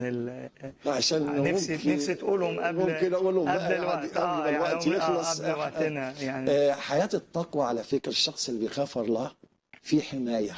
ال- عشان نفسي ممكن نفسي تقولهم قبل ممكن اقولهم قبل بقى الوقت يعني اه قبل يعني الوقت آه، يخلص قبل وقتنا يعني آه، حياة التقوى على فكرة الشخص اللي بيخاف الله في حماية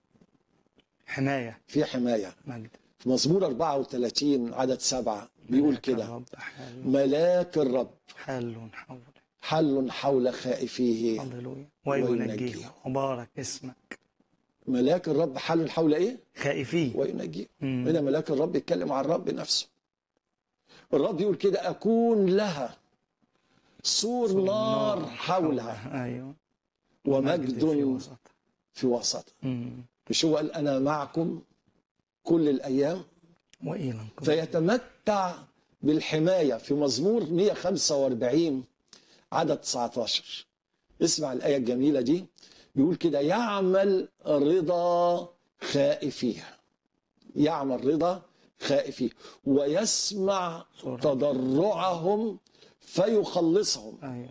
حمايه في حماية مجد في مزمور 34 عدد سبعة بيقول ملاك كده الرب حل ملاك الرب حل حول حل حول خائفيه هللويا وينجيهم. وينجيهم مبارك اسمك ملاك الرب حل حول ايه خائفين وينجيهم مم. هنا ملاك الرب يتكلم عن الرب نفسه الرب يقول كده أكون لها سور نار حولها ايوه ومجد في وسط في وسطها مم. مش هو قال أنا معكم كل الأيام والى انقضاء فيتمتع بالحماية في مزمور 145 عدد 19 اسمع الآية الجميلة دي بيقول كده يعمل رضا خائفيه يعمل رضا خائفيه ويسمع صورة. تضرعهم فيخلصهم ايوه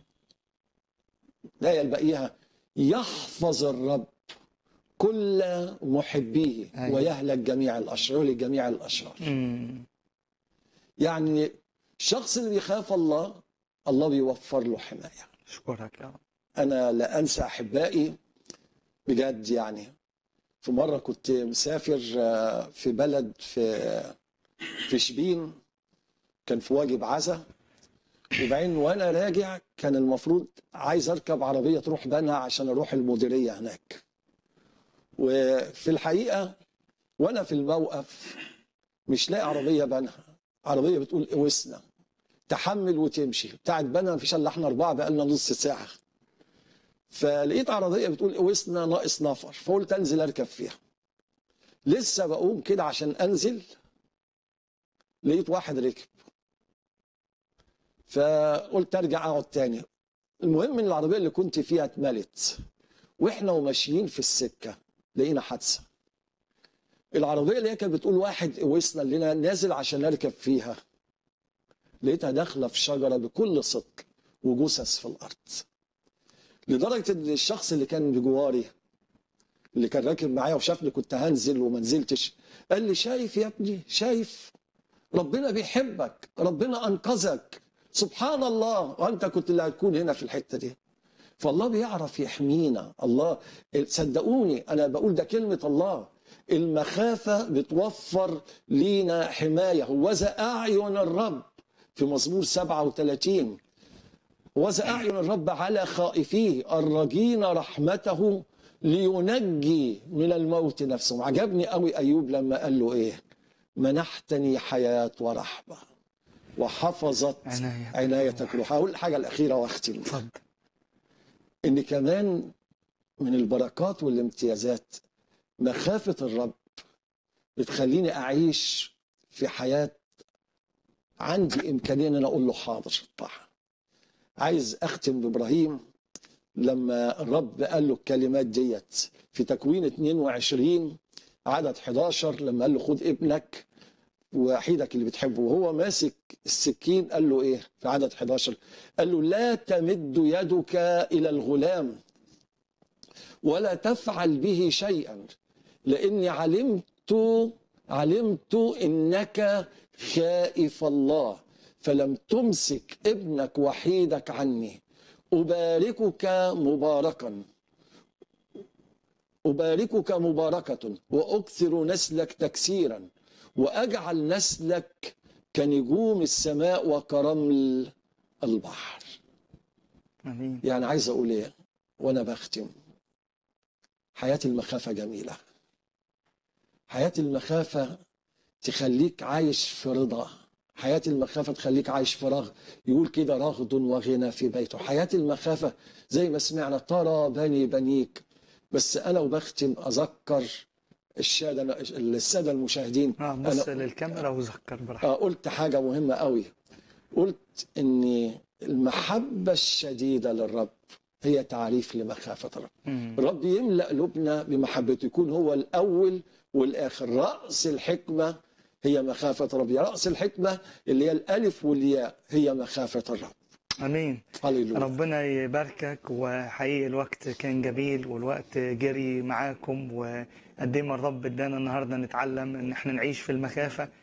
الآية البقية يحفظ الرب كل محبيه أيوة. ويهلك جميع الأشرار لجميع الأشرار مم. يعني الشخص اللي بيخاف الله الله بيوفر له حماية اشكرك يا رب أنا لا أنسى أحبائي بجد يعني في مرة كنت مسافر آه، في بلد في في شبين كان في واجب عزا وبعدين وأنا راجع كان المفروض عايز أركب عربية تروح بنها عشان أروح المديرية هناك وفي الحقيقة وأنا في الموقف مش لاقي عربية بنها عربية بتقول اوسنا تحمل وتمشي بتاعت بنها مفيش الا احنا اربعه بقالنا نص ساعه فلقيت عربيه بتقول اوسنا ناقص نفر فقلت انزل اركب فيها لسه بقوم كده عشان انزل لقيت واحد ركب فقلت ارجع اقعد تاني المهم ان العربيه اللي كنت فيها اتملت واحنا وماشيين في السكه لقينا حادثه العربيه اللي هي كانت بتقول واحد اوسنا اللي انا نازل عشان اركب فيها لقيتها داخله في شجره بكل صدق وجثث في الارض لدرجه ان الشخص اللي كان بجواري اللي كان راكب معايا وشافني كنت هنزل وما نزلتش قال لي شايف يا ابني شايف ربنا بيحبك ربنا انقذك سبحان الله وانت كنت اللي هتكون هنا في الحته دي فالله بيعرف يحمينا الله صدقوني انا بقول ده كلمه الله المخافه بتوفر لينا حمايه هوذا اعين الرب في مزمور 37 وذا أعين الرب على خائفيه الرجين رحمته لينجي من الموت نفسه عجبني قوي أيوب لما قال له إيه منحتني حياة ورحمة وحفظت عناية عنايتك روح هقول الحاجة الأخيرة وأختم اتفضل إن كمان من البركات والامتيازات مخافة الرب بتخليني أعيش في حياة عندي إمكانية إن أنا أقول له حاضر طبعا عايز أختم بإبراهيم لما الرب قال له الكلمات ديت في تكوين 22 عدد 11 لما قال له خد ابنك وحيدك اللي بتحبه وهو ماسك السكين قال له ايه في عدد 11 قال له لا تمد يدك الى الغلام ولا تفعل به شيئا لاني علمت علمت انك خائف الله فلم تمسك ابنك وحيدك عني اباركك مباركا أباركك مباركة وأكثر نسلك تكسيرا وأجعل نسلك كنجوم السماء وكرمل البحر امين يعني عايز أقول إيه وأنا بختم حياة المخافة جميلة حياة المخافة تخليك عايش في رضا حياة المخافة تخليك عايش في رغد يقول كده رغد وغنى في بيته حياة المخافة زي ما سمعنا ترى بني بنيك بس أنا وبختم أذكر السادة السادة المشاهدين اه بص للكاميرا وذكر براحتك آه، قلت حاجة مهمة قوي قلت إن المحبة الشديدة للرب هي تعريف لمخافة الرب مم. الرب يملأ قلوبنا بمحبته يكون هو الأول والآخر رأس الحكمة هي مخافة الرب يا رأس الحكمة اللي هي الألف والياء هي مخافة الرب امين هللويا ربنا يباركك وحقيقي الوقت كان جميل والوقت جري معاكم وقد ايه ما الرب ادانا النهارده نتعلم ان احنا نعيش في المخافه